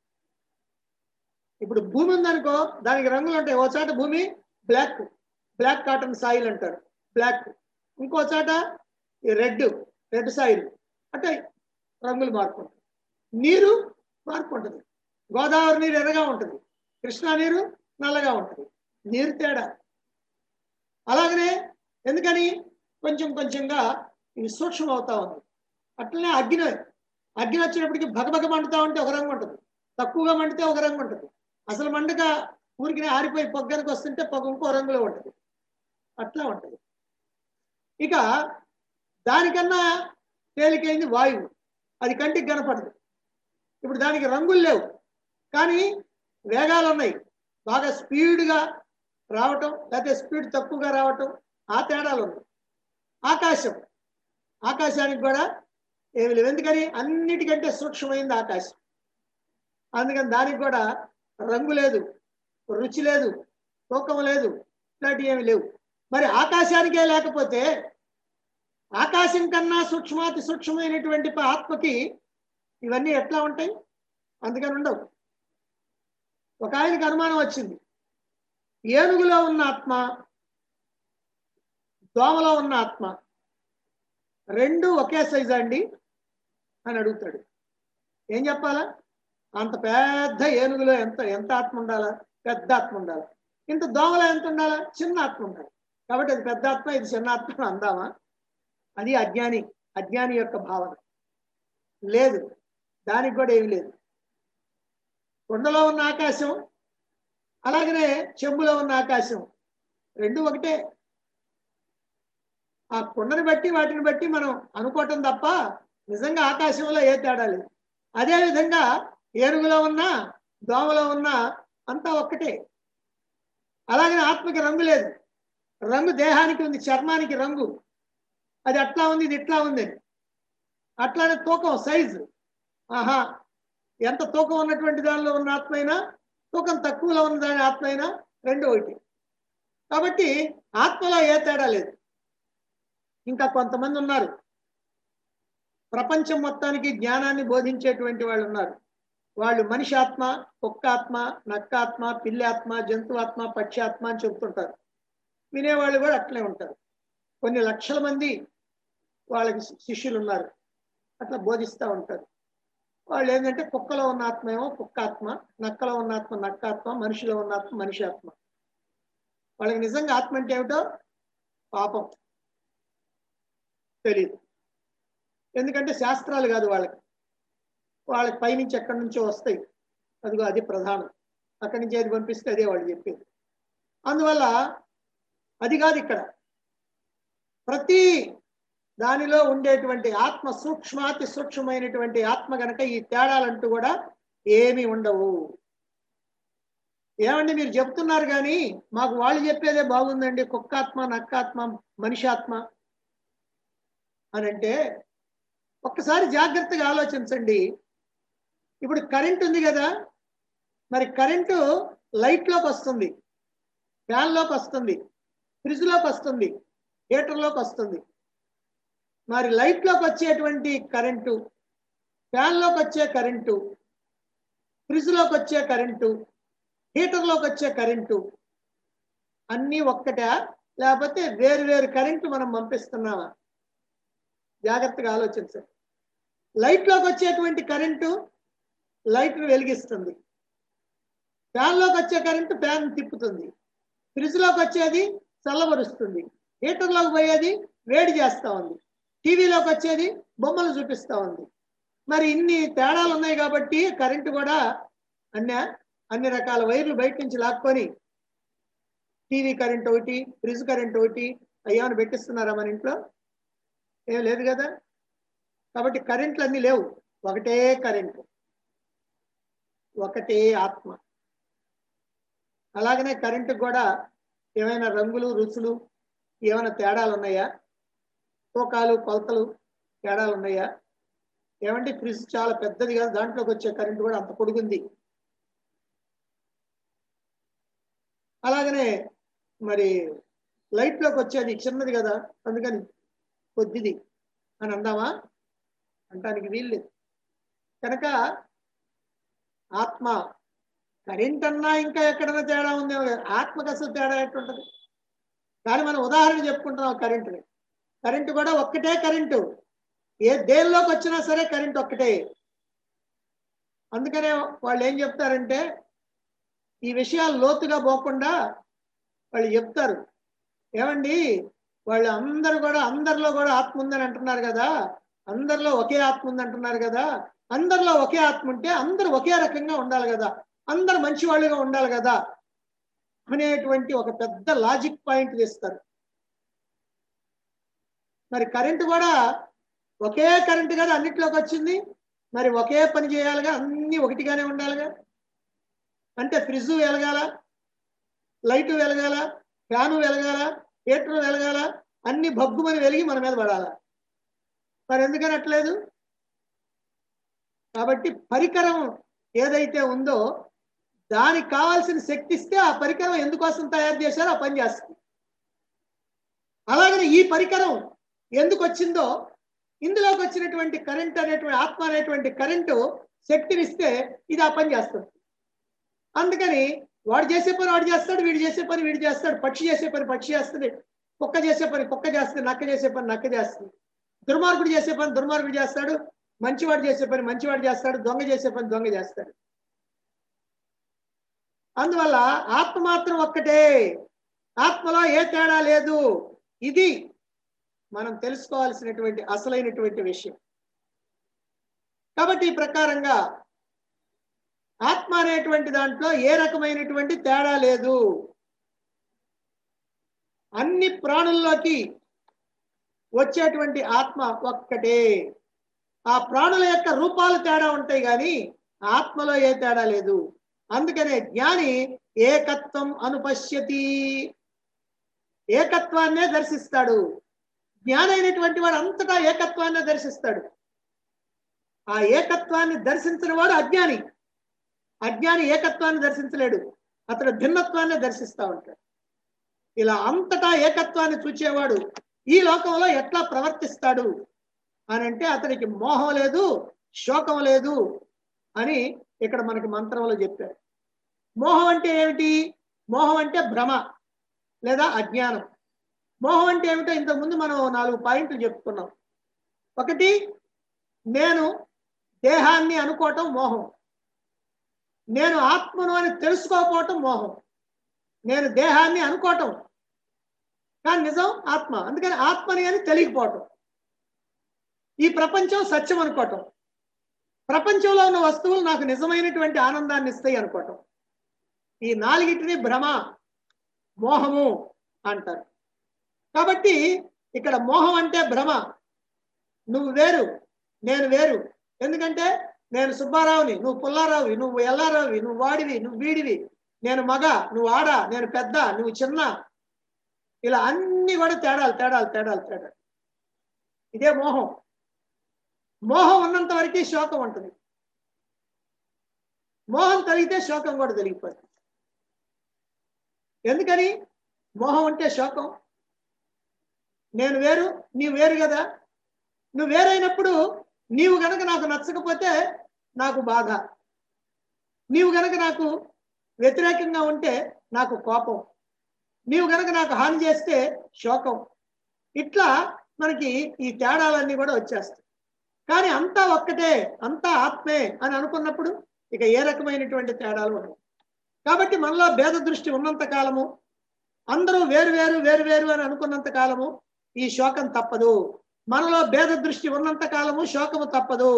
ఇప్పుడు భూమి ఉందనుకో దానికి రంగులు ఉంటాయి ఓ చాట భూమి బ్లాక్ బ్లాక్ కాటన్ సాయిల్ అంటారు బ్లాక్ ఇంకో చాట రెడ్ రెడ్ సాయిల్ అంటే రంగులు మార్పు ఉంటుంది నీరు మార్పు ఉంటుంది గోదావరి నీరు ఎర్రగా ఉంటుంది కృష్ణా నీరు నల్లగా ఉంటుంది నీరు తేడా అలాగనే ఎందుకని కొంచెం కొంచెంగా ఇది సూక్ష్మం అవుతా ఉంది అట్లనే అగ్ని అగ్ని వచ్చినప్పటికి భగభగ మండుతా ఉంటే ఒక రంగు ఉంటుంది తక్కువగా మండితే ఒక రంగు ఉంటుంది అసలు మండక ఊరికి ఆరిపోయి పొగ్గనికి వస్తుంటే పొగ ఇంకో రంగులో ఉంటుంది అట్లా ఉంటుంది ఇక దానికన్నా తేలికైంది వాయువు అది కంటికి కనపడదు ఇప్పుడు దానికి రంగులు లేవు కానీ వేగాలు ఉన్నాయి బాగా స్పీడ్గా రావటం లేకపోతే స్పీడ్ తక్కువగా రావటం ఆ తేడాలు ఉన్నాయి ఆకాశం ఆకాశానికి కూడా ఏమి లేవు ఎందుకని అన్నిటికంటే సూక్ష్మమైంది ఆకాశం అందుకని దానికి కూడా రంగు లేదు రుచి లేదు తూకం లేదు ఇట్లాంటివి ఏమి లేవు మరి ఆకాశానికే లేకపోతే ఆకాశం కన్నా సూక్ష్మాతి సూక్ష్మమైనటువంటి ఆత్మకి ఇవన్నీ ఎట్లా ఉంటాయి అందుకని ఉండవు ఒక ఆయనకి అనుమానం వచ్చింది ఏనుగులో ఉన్న ఆత్మ దోమలో ఉన్న ఆత్మ రెండు ఒకే సైజు అండి అని అడుగుతాడు ఏం చెప్పాలా అంత పెద్ద ఏనుగులో ఎంత ఎంత ఆత్మ ఉండాలా పెద్ద ఆత్మ ఉండాలా ఇంత దోమలో ఎంత ఉండాలా చిన్న ఆత్మ ఉండాలి కాబట్టి అది పెద్ద ఆత్మ ఇది చిన్న ఆత్మ అని అందామా అది అజ్ఞాని అజ్ఞాని యొక్క భావన లేదు దానికి కూడా ఏమి లేదు కొండలో ఉన్న ఆకాశం అలాగనే చెంబులో ఉన్న ఆకాశం రెండు ఒకటే ఆ కొండని బట్టి వాటిని బట్టి మనం అనుకోవటం తప్ప నిజంగా ఆకాశంలో ఏ తేడా లేదు అదే విధంగా ఏనుగులో ఉన్న దోమలో ఉన్న అంతా ఒక్కటే అలాగనే ఆత్మకి రంగు లేదు రంగు దేహానికి ఉంది చర్మానికి రంగు అది అట్లా ఉంది ఇది ఇట్లా ఉంది అట్లానే తూకం సైజు ఆహా ఎంత తూకం ఉన్నటువంటి దానిలో ఉన్న ఆత్మ అయినా తూకం తక్కువలో ఉన్న దాని ఆత్మ అయినా రెండు ఒకటి కాబట్టి ఆత్మలో ఏ తేడా లేదు ఇంకా కొంతమంది ఉన్నారు ప్రపంచం మొత్తానికి జ్ఞానాన్ని బోధించేటువంటి వాళ్ళు ఉన్నారు వాళ్ళు మనిషి ఆత్మ కుక్క ఆత్మ నక్క ఆత్మ పిల్లి ఆత్మ జంతు ఆత్మ పక్షి ఆత్మ అని చెప్తుంటారు వినేవాళ్ళు కూడా అట్లే ఉంటారు కొన్ని లక్షల మంది వాళ్ళకి శిష్యులు ఉన్నారు అట్లా బోధిస్తూ ఉంటారు వాళ్ళు ఏంటంటే కుక్కలో ఉన్న ఆత్మ ఏమో కుక్క ఆత్మ నక్కలో ఉన్న ఆత్మ నక్క ఆత్మ మనిషిలో ఉన్న ఆత్మ మనిషి ఆత్మ వాళ్ళకి నిజంగా ఆత్మ అంటే ఏమిటో పాపం తెలియదు ఎందుకంటే శాస్త్రాలు కాదు వాళ్ళకి వాళ్ళకి పైనుంచి ఎక్కడి నుంచో వస్తాయి అదిగో అది ప్రధానం అక్కడి నుంచి అది పంపిస్తే అదే వాళ్ళు చెప్పేది అందువల్ల అది కాదు ఇక్కడ ప్రతి దానిలో ఉండేటువంటి ఆత్మ సూక్ష్మాతి సూక్ష్మమైనటువంటి ఆత్మ గనక ఈ తేడాలంటూ కూడా ఏమీ ఉండవు ఏమండి మీరు చెప్తున్నారు కానీ మాకు వాళ్ళు చెప్పేదే బాగుందండి కుక్కాత్మ నక్కాత్మ మనిషి ఆత్మ అని అంటే ఒక్కసారి జాగ్రత్తగా ఆలోచించండి ఇప్పుడు కరెంట్ ఉంది కదా మరి కరెంటు లైట్లోకి వస్తుంది ఫ్యాన్లోకి వస్తుంది ఫ్రిడ్జ్లోకి వస్తుంది హీటర్లోకి వస్తుంది మరి లైట్లోకి వచ్చేటువంటి కరెంటు ఫ్యాన్లోకి వచ్చే కరెంటు ఫ్రిడ్జ్లోకి వచ్చే కరెంటు హీటర్లోకి వచ్చే కరెంటు అన్నీ ఒక్కట లేకపోతే వేరు వేరు కరెంటు మనం పంపిస్తున్నామా జాగ్రత్తగా ఆలోచించండి లైట్లోకి వచ్చేటువంటి కరెంటు లైట్ను వెలిగిస్తుంది ఫ్యాన్లోకి వచ్చే కరెంటు ఫ్యాన్ తిప్పుతుంది ఫ్రిడ్జ్లోకి వచ్చేది చల్లబరుస్తుంది హీటర్లోకి పోయేది వేడి చేస్తూ ఉంది టీవీలోకి వచ్చేది బొమ్మలు చూపిస్తూ ఉంది మరి ఇన్ని తేడాలు ఉన్నాయి కాబట్టి కరెంటు కూడా అన్ని అన్ని రకాల వైర్లు బయట నుంచి లాక్కొని టీవీ కరెంట్ ఒకటి ఫ్రిడ్జ్ కరెంట్ ఒకటి అయ్యాను పెట్టిస్తున్నారా మన ఇంట్లో ఏం లేదు కదా కాబట్టి కరెంట్లు అన్నీ లేవు ఒకటే కరెంటు ఒకటే ఆత్మ అలాగనే కరెంటుకు కూడా ఏమైనా రంగులు రుచులు ఏమైనా తేడాలు ఉన్నాయా తూకాలు కొలతలు తేడాలు ఉన్నాయా ఏమంటే ఫ్రిడ్జ్ చాలా పెద్దది కదా దాంట్లోకి వచ్చే కరెంట్ కూడా అంత పొడుగుంది అలాగనే మరి లైట్లోకి వచ్చేది చిన్నది కదా అందుకని కొద్దిది అని అందామా అంటానికి వీల్లేదు కనుక ఆత్మ కరెంట్ అన్నా ఇంకా ఎక్కడైనా తేడా ఉందేమో లేదు. ఆత్మకు అసలు తేడా ఎట్టుంటది కానీ మనం ఉదాహరణ చెప్పుకుంటున్నాం కరెంటుని కరెంటు కూడా ఒక్కటే కరెంటు ఏ దేనిలోకి వచ్చినా సరే కరెంట్ ఒక్కటే అందుకనే వాళ్ళు ఏం చెప్తారంటే ఈ విషయాలు లోతుగా పోకుండా వాళ్ళు చెప్తారు ఏమండి వాళ్ళు అందరూ కూడా అందరిలో కూడా ఆత్మ ఉందని అంటున్నారు కదా అందరిలో ఒకే ఆత్మ ఉంది అంటున్నారు కదా అందరిలో ఒకే ఆత్మ ఉంటే అందరూ ఒకే రకంగా ఉండాలి కదా అందరు మంచి వాళ్ళుగా ఉండాలి కదా అనేటువంటి ఒక పెద్ద లాజిక్ పాయింట్ తీస్తారు మరి కరెంటు కూడా ఒకే కరెంటు కదా అన్నిట్లోకి వచ్చింది మరి ఒకే పని చేయాలిగా అన్ని ఒకటిగానే ఉండాలిగా అంటే ఫ్రిడ్జ్ వెలగాల లైటు వెలగాల ఫ్యాను వెలగాల హీటర్ వెలగాల అన్ని భగ్గుమని వెలిగి మన మీద పడాల మరి ఎందుకని అట్లేదు కాబట్టి పరికరం ఏదైతే ఉందో దానికి కావాల్సిన శక్తి ఇస్తే ఆ పరికరం ఎందుకోసం తయారు చేశారో ఆ పని చేస్తుంది అలాగనే ఈ పరికరం ఎందుకు వచ్చిందో ఇందులోకి వచ్చినటువంటి కరెంట్ అనేటువంటి ఆత్మ అనేటువంటి కరెంటు శక్తినిస్తే ఇది ఆ పని చేస్తుంది అందుకని వాడు చేసే పని వాడు చేస్తాడు వీడు చేసే పని వీడు చేస్తాడు పక్షి చేసే పని పక్షి చేస్తుంది కుక్క చేసే పని కుక్క చేస్తుంది నక్క చేసే పని నక్క చేస్తుంది దుర్మార్గుడు చేసే పని దుర్మార్గుడు చేస్తాడు మంచివాడు చేసే పని మంచివాడు చేస్తాడు దొంగ చేసే పని దొంగ చేస్తాడు అందువల్ల ఆత్మ మాత్రం ఒక్కటే ఆత్మలో ఏ తేడా లేదు ఇది మనం తెలుసుకోవాల్సినటువంటి అసలైనటువంటి విషయం కాబట్టి ఈ ప్రకారంగా ఆత్మ అనేటువంటి దాంట్లో ఏ రకమైనటువంటి తేడా లేదు అన్ని ప్రాణుల్లోకి వచ్చేటువంటి ఆత్మ ఒక్కటే ఆ ప్రాణుల యొక్క రూపాలు తేడా ఉంటాయి కానీ ఆత్మలో ఏ తేడా లేదు అందుకనే జ్ఞాని ఏకత్వం అనుపశ్యతి ఏకత్వాన్నే దర్శిస్తాడు జ్ఞాని అయినటువంటి వాడు అంతటా ఏకత్వాన్నే దర్శిస్తాడు ఆ ఏకత్వాన్ని దర్శించిన వాడు అజ్ఞాని అజ్ఞాని ఏకత్వాన్ని దర్శించలేడు అతడు భిన్నత్వాన్ని దర్శిస్తా ఉంటాడు ఇలా అంతటా ఏకత్వాన్ని చూచేవాడు ఈ లోకంలో ఎట్లా ప్రవర్తిస్తాడు అని అంటే అతనికి మోహం లేదు శోకం లేదు అని ఇక్కడ మనకి మంత్రంలో చెప్పారు మోహం అంటే ఏమిటి మోహం అంటే భ్రమ లేదా అజ్ఞానం మోహం అంటే ఏమిటో ఇంతకుముందు మనం నాలుగు పాయింట్లు చెప్పుకున్నాం ఒకటి నేను దేహాన్ని అనుకోవటం మోహం నేను ఆత్మను అని తెలుసుకోకపోవటం మోహం నేను దేహాన్ని అనుకోవటం కానీ నిజం ఆత్మ అందుకని ఆత్మని అని తెలియకపోవటం ఈ ప్రపంచం సత్యం అనుకోవటం ప్రపంచంలో ఉన్న వస్తువులు నాకు నిజమైనటువంటి ఆనందాన్ని ఇస్తాయి అనుకోవటం ఈ నాలుగిటిని భ్రమ మోహము అంటారు కాబట్టి ఇక్కడ మోహం అంటే భ్రమ నువ్వు వేరు నేను వేరు ఎందుకంటే నేను సుబ్బారావుని నువ్వు పుల్లారావువి నువ్వు ఎల్లారావువి నువ్వు వాడివి నువ్వు వీడివి నేను మగ నువ్వు ఆడ నేను పెద్ద నువ్వు చిన్న ఇలా అన్ని కూడా తేడాలు తేడాలు తేడాలు తేడాలు ఇదే మోహం మోహం ఉన్నంత వరకు శోకం ఉంటుంది మోహం కలిగితే శోకం కూడా తెలిగిపోతుంది ఎందుకని మోహం అంటే శోకం నేను వేరు నీవు వేరు కదా నువ్వు వేరైనప్పుడు నీవు గనక నాకు నచ్చకపోతే నాకు బాధ నీవు గనక నాకు వ్యతిరేకంగా ఉంటే నాకు కోపం నీవు గనక నాకు హాని చేస్తే శోకం ఇట్లా మనకి ఈ తేడాలన్నీ కూడా వచ్చేస్తాయి కానీ అంతా ఒక్కటే అంతా ఆత్మే అని అనుకున్నప్పుడు ఇక ఏ రకమైనటువంటి తేడాలు ఉండవు కాబట్టి మనలో భేద దృష్టి ఉన్నంత కాలము అందరూ వేరు వేరు వేరు వేరు అని అనుకున్నంత కాలము ఈ శోకం తప్పదు మనలో భేద దృష్టి ఉన్నంత కాలము శోకము తప్పదు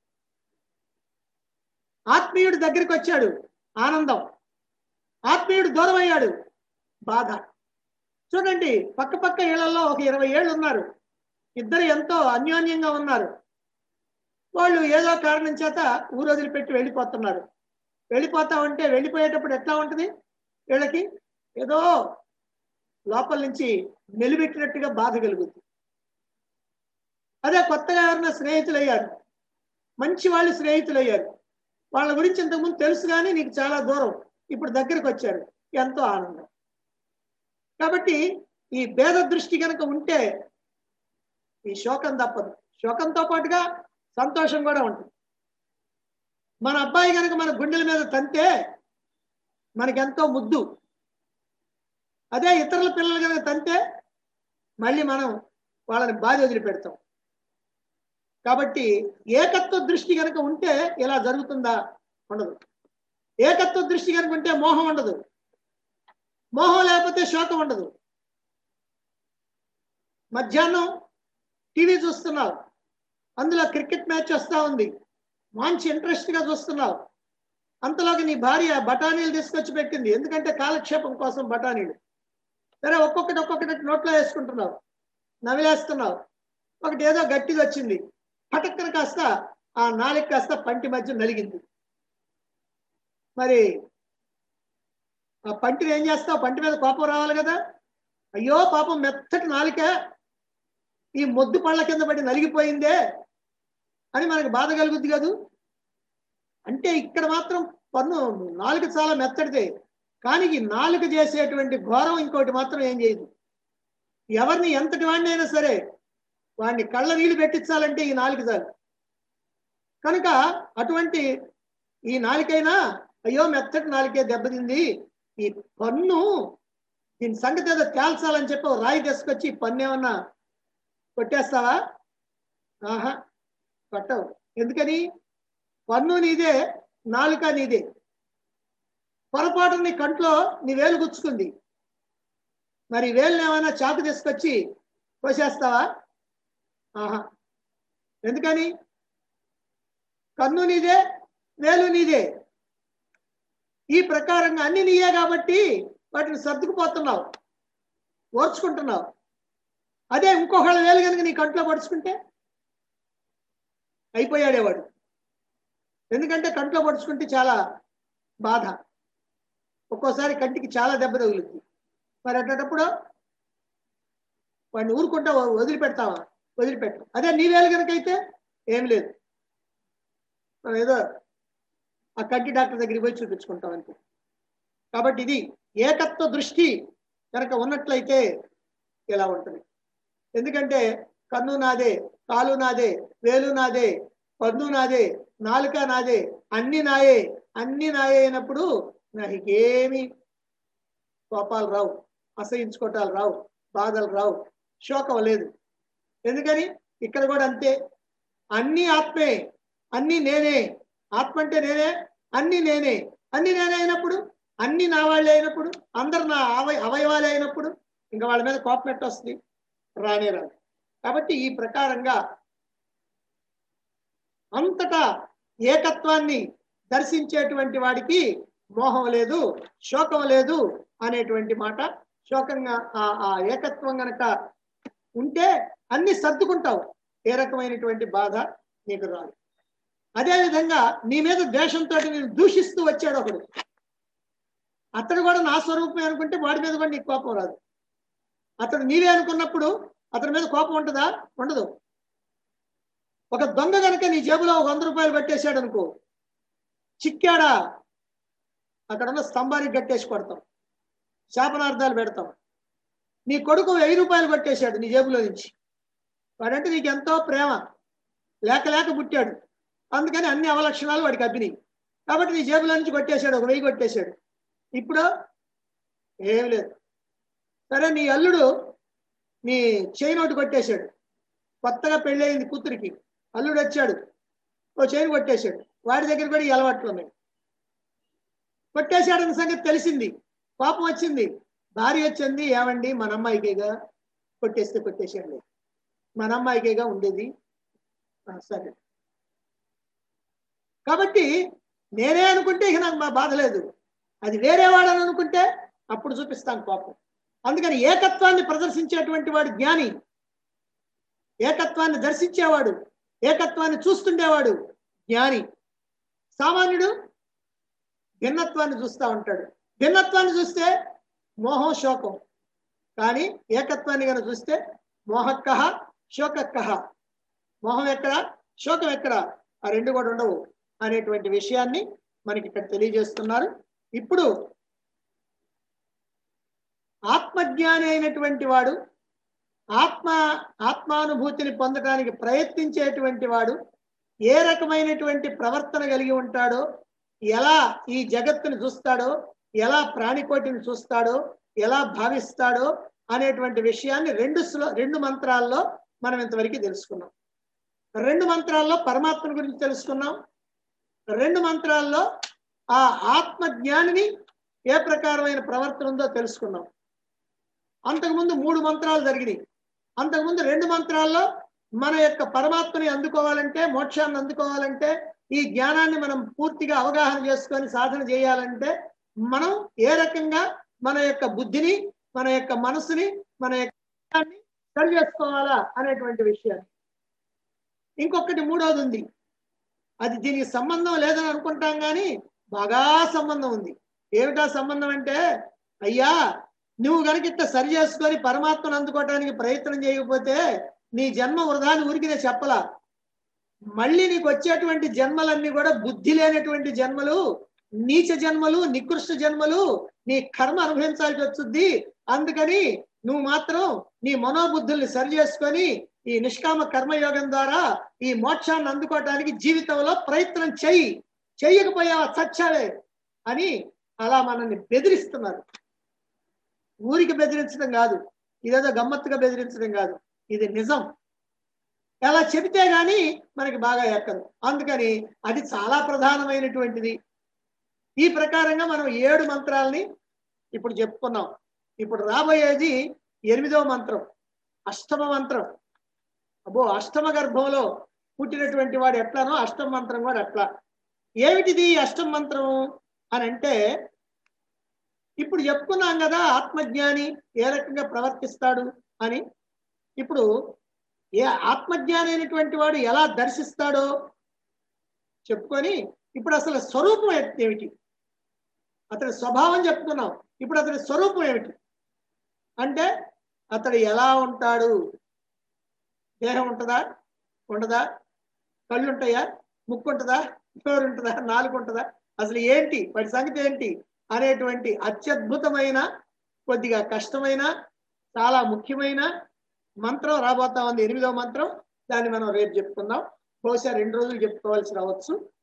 ఆత్మీయుడు దగ్గరికి వచ్చాడు ఆనందం ఆత్మీయుడు దూరం అయ్యాడు బాధ చూడండి పక్క పక్క ఇళ్లలో ఒక ఇరవై ఏళ్ళు ఉన్నారు ఇద్దరు ఎంతో అన్యోన్యంగా ఉన్నారు వాళ్ళు ఏదో కారణం చేత ఊరు వదిలిపెట్టి వెళ్ళిపోతున్నారు వెళ్ళిపోతా ఉంటే వెళ్ళిపోయేటప్పుడు ఎట్లా ఉంటుంది వీళ్ళకి ఏదో లోపల నుంచి నిలబెట్టినట్టుగా బాధ కలుగుతుంది అదే కొత్తగా ఎవరన్నా స్నేహితులు అయ్యారు మంచి వాళ్ళు స్నేహితులు అయ్యారు వాళ్ళ గురించి ఇంతకుముందు తెలుసు కానీ నీకు చాలా దూరం ఇప్పుడు దగ్గరికి వచ్చారు ఎంతో ఆనందం కాబట్టి ఈ భేద దృష్టి కనుక ఉంటే ఈ శోకం తప్పదు శోకంతో పాటుగా సంతోషం కూడా ఉంటుంది మన అబ్బాయి కనుక మన గుండెల మీద తంతే మనకెంతో ముద్దు అదే ఇతరుల పిల్లలు కనుక తంతే మళ్ళీ మనం వాళ్ళని బాధ వదిలిపెడతాం కాబట్టి ఏకత్వ దృష్టి కనుక ఉంటే ఇలా జరుగుతుందా ఉండదు ఏకత్వ దృష్టి కనుక ఉంటే మోహం ఉండదు మోహం లేకపోతే శోకం ఉండదు మధ్యాహ్నం టీవీ చూస్తున్నావు అందులో క్రికెట్ మ్యాచ్ వస్తా ఉంది మంచి ఇంట్రెస్ట్ గా చూస్తున్నావు అంతలోకి నీ భార్య బఠానీలు తీసుకొచ్చి పెట్టింది ఎందుకంటే కాలక్షేపం కోసం బఠానీలు సరే ఒక్కొక్కటి ఒక్కొక్కటి నోట్లో వేసుకుంటున్నావు నవిలేస్తున్నావు ఒకటి ఏదో గట్టిది వచ్చింది పటక్కన కాస్త ఆ నాలుగు కాస్త పంటి మధ్య నలిగింది మరి ఆ పంటిని ఏం చేస్తావు పంటి మీద కోపం రావాలి కదా అయ్యో పాపం మెత్తటి నాలిక ఈ మొద్దు పళ్ళ కింద పడి నలిగిపోయిందే అని మనకు బాధ కలుగుద్ది కదూ అంటే ఇక్కడ మాత్రం పన్ను నాలుక చాలా మెత్తడిదే కానీ ఈ నాలుక చేసేటువంటి ఘోరం ఇంకోటి మాత్రం ఏం చేయదు ఎవరిని ఎంతటి వాడిని అయినా సరే వాడిని కళ్ళ నీళ్ళు పెట్టించాలంటే ఈ నాలుక చాలు కనుక అటువంటి ఈ నాలుకైనా అయ్యో మెత్తటి నాలుకే దెబ్బతింది ఈ పన్ను దీని సంగతి ఏదో తేల్చాలని చెప్పి ఓ రాయి తీసుకొచ్చి ఈ పన్ను ఏమన్నా కొట్టేస్తావా ఆహా కొట్టవు ఎందుకని పన్ను నీదే నాలుక నీదే పొరపాటు నీ కంట్లో నీ వేలు గుచ్చుకుంది మరి వేలుని ఏమైనా చాకు తీసుకొచ్చి కోసేస్తావా ఆహా ఎందుకని కన్ను నీదే వేలు నీదే ఈ ప్రకారంగా అన్ని నీయే కాబట్టి వాటిని సర్దుకుపోతున్నావు ఓర్చుకుంటున్నావు అదే ఇంకొకళ్ళ వేలు కనుక నీ కంట్లో పడుచుకుంటే అయిపోయాడేవాడు ఎందుకంటే కంట్లో పడుచుకుంటే చాలా బాధ ఒక్కోసారి కంటికి చాలా దెబ్బ తగులుద్ది మరి అట్టేటప్పుడు వాడిని ఊరుకుంటా వదిలిపెడతావా వదిలిపెట్టు అదే నీ వేలు కనుక అయితే ఏం లేదు మనం ఏదో ఆ కంటి డాక్టర్ దగ్గరికి పోయి చూపించుకుంటాం అంతే కాబట్టి ఇది ఏకత్వ దృష్టి కనుక ఉన్నట్లయితే ఇలా ఉంటుంది ఎందుకంటే కన్ను నాదే కాలు నాదే వేలు నాదే పన్ను నాదే నాలుక నాదే అన్ని నాయే అన్ని నాయే అయినప్పుడు నాకేమి కోపాలు రావు అసహించుకోవటాలు రావు బాధలు రావు శోకం లేదు ఎందుకని ఇక్కడ కూడా అంతే అన్ని ఆత్మే అన్ని నేనే ఆత్మ అంటే నేనే అన్ని నేనే అన్ని నేనే అయినప్పుడు అన్ని నా వాళ్ళే అయినప్పుడు అందరు నా అవయ అవయవాలే అయినప్పుడు ఇంకా వాళ్ళ మీద కోపం ఎట్ట వస్తుంది రానే రాదు కాబట్టి ఈ ప్రకారంగా అంతటా ఏకత్వాన్ని దర్శించేటువంటి వాడికి మోహం లేదు శోకం లేదు అనేటువంటి మాట శోకంగా ఆ ఆ ఏకత్వం గనక ఉంటే అన్ని సర్దుకుంటావు ఏ రకమైనటువంటి బాధ నీకు రాదు అదేవిధంగా నీ మీద ద్వేషంతో నేను దూషిస్తూ వచ్చాడు ఒకడు అతడు కూడా నా స్వరూపమే అనుకుంటే వాడి మీద కూడా నీకు కోపం రాదు అతడు నీవే అనుకున్నప్పుడు అతని మీద కోపం ఉంటుందా ఉండదు ఒక దొంగ కనుక నీ జేబులో ఒక వంద రూపాయలు కట్టేశాడు అనుకో చిక్కాడా అక్కడ ఉన్న స్తంభానికి కట్టేసి కొడతాం శాపనార్థాలు పెడతాం నీ కొడుకు వెయ్యి రూపాయలు కొట్టేశాడు నీ జేబులో నుంచి వాడంటే నీకు ఎంతో ప్రేమ లేక లేక పుట్టాడు అందుకని అన్ని అవలక్షణాలు వాడికి అబ్బినాయి కాబట్టి నీ జేబులో నుంచి కొట్టేశాడు ఒక వెయ్యి కొట్టేశాడు ఇప్పుడు ఏం లేదు సరే నీ అల్లుడు నీ చైన్ ఒకటి కొట్టేశాడు కొత్తగా పెళ్ళయింది కూతురికి అల్లుడు వచ్చాడు ఓ చైన్ కొట్టేశాడు వాడి దగ్గర కూడా ఈ అలవాట్లు ఉన్నాయి కొట్టేశాడన్న సంగతి తెలిసింది కోపం వచ్చింది భార్య వచ్చింది ఏమండి మన అమ్మాయికేగా కొట్టేస్తే కొట్టేశాడు మన అమ్మాయికేగా ఉండేది "ఆ, సరే కాబట్టి నేనే అనుకుంటే ఇక నాకు మా బాధ లేదు అది వేరే వాడని అనుకుంటే అప్పుడు చూపిస్తాను కోపం అందుకని ఏకత్వాన్ని ప్రదర్శించేటువంటి వాడు జ్ఞాని ఏకత్వాన్ని దర్శించేవాడు ఏకత్వాన్ని చూస్తుండేవాడు జ్ఞాని సామాన్యుడు భిన్నత్వాన్ని చూస్తూ ఉంటాడు భిన్నత్వాన్ని చూస్తే మోహం శోకం కానీ ఏకత్వాన్ని కనుక చూస్తే మోహక్కహ శోకక్కహ మోహం ఎక్కడ శోకం ఎక్కడ ఆ రెండు కూడా ఉండవు అనేటువంటి విషయాన్ని మనకి ఇక్కడ తెలియజేస్తున్నారు ఇప్పుడు ఆత్మజ్ఞాని అయినటువంటి వాడు ఆత్మ ఆత్మానుభూతిని పొందడానికి ప్రయత్నించేటువంటి వాడు ఏ రకమైనటువంటి ప్రవర్తన కలిగి ఉంటాడో ఎలా ఈ జగత్తుని చూస్తాడో ఎలా ప్రాణికోటిని చూస్తాడో ఎలా భావిస్తాడో అనేటువంటి విషయాన్ని రెండు శ్లో రెండు మంత్రాల్లో మనం ఇంతవరకు తెలుసుకున్నాం రెండు మంత్రాల్లో పరమాత్మను గురించి తెలుసుకున్నాం రెండు మంత్రాల్లో ఆ ఆత్మ జ్ఞానిని ఏ ప్రకారమైన ప్రవర్తన ఉందో తెలుసుకున్నాం అంతకుముందు మూడు మంత్రాలు జరిగినాయి అంతకుముందు రెండు మంత్రాల్లో మన యొక్క పరమాత్మని అందుకోవాలంటే మోక్షాన్ని అందుకోవాలంటే ఈ జ్ఞానాన్ని మనం పూర్తిగా అవగాహన చేసుకొని సాధన చేయాలంటే మనం ఏ రకంగా మన యొక్క బుద్ధిని మన యొక్క మనసుని మన యొక్క జ్ఞానాన్ని సరి చేసుకోవాలా అనేటువంటి విషయాన్ని ఇంకొకటి మూడోది ఉంది అది దీనికి సంబంధం లేదని అనుకుంటాం కానీ బాగా సంబంధం ఉంది ఏమిటా సంబంధం అంటే అయ్యా నువ్వు కనుక ఇట్లా సరి చేసుకొని పరమాత్మను అందుకోవడానికి ప్రయత్నం చేయకపోతే నీ జన్మ వృధాని ఊరికినే చెప్పలా మళ్ళీ నీకు వచ్చేటువంటి జన్మలన్నీ కూడా బుద్ధి లేనటువంటి జన్మలు నీచ జన్మలు నికృష్ట జన్మలు నీ కర్మ అనుభవించాల్సి వస్తుంది అందుకని నువ్వు మాత్రం నీ మనోబుద్ధుల్ని సరి చేసుకొని ఈ నిష్కామ కర్మయోగం ద్వారా ఈ మోక్షాన్ని అందుకోవటానికి జీవితంలో ప్రయత్నం చెయ్యి చెయ్యకపోయావా చచ్చావే అని అలా మనల్ని బెదిరిస్తున్నారు ఊరికి బెదిరించడం కాదు ఇదేదో గమ్మత్తుగా బెదిరించడం కాదు ఇది నిజం ఎలా చెబితే గాని మనకి బాగా ఎక్కదు అందుకని అది చాలా ప్రధానమైనటువంటిది ఈ ప్రకారంగా మనం ఏడు మంత్రాల్ని ఇప్పుడు చెప్పుకున్నాం ఇప్పుడు రాబోయేది ఎనిమిదవ మంత్రం అష్టమ మంత్రం అబ్బో అష్టమ గర్భంలో పుట్టినటువంటి వాడు ఎట్లానో అష్టమ మంత్రం కూడా అట్లా ఏమిటిది ఈ అష్టమ మంత్రం అని అంటే ఇప్పుడు చెప్పుకున్నాం కదా ఆత్మజ్ఞాని ఏ రకంగా ప్రవర్తిస్తాడు అని ఇప్పుడు ఏ ఆత్మజ్ఞాని అయినటువంటి వాడు ఎలా దర్శిస్తాడో చెప్పుకొని ఇప్పుడు అసలు స్వరూపం ఏ- ఏమిటి అతని స్వభావం చెప్పుకున్నాం ఇప్పుడు అతని స్వరూపం ఏమిటి అంటే అతడు ఎలా ఉంటాడు దేహం ఉంటుందా ఉండదా కళ్ళు ఉంటాయా ముక్కు ఉంటుందా నోరు ఉంటుందా నాలుగు ఉంటుందా అసలు ఏంటి వాటి సంగతి ఏంటి అనేటువంటి అత్యద్భుతమైన కొద్దిగా కష్టమైన చాలా ముఖ్యమైన మంత్రం రాబోతా ఉంది ఎనిమిదవ మంత్రం దాన్ని మనం రేపు చెప్పుకుందాం బహుశా రెండు రోజులు చెప్పుకోవాల్సి రావచ్చు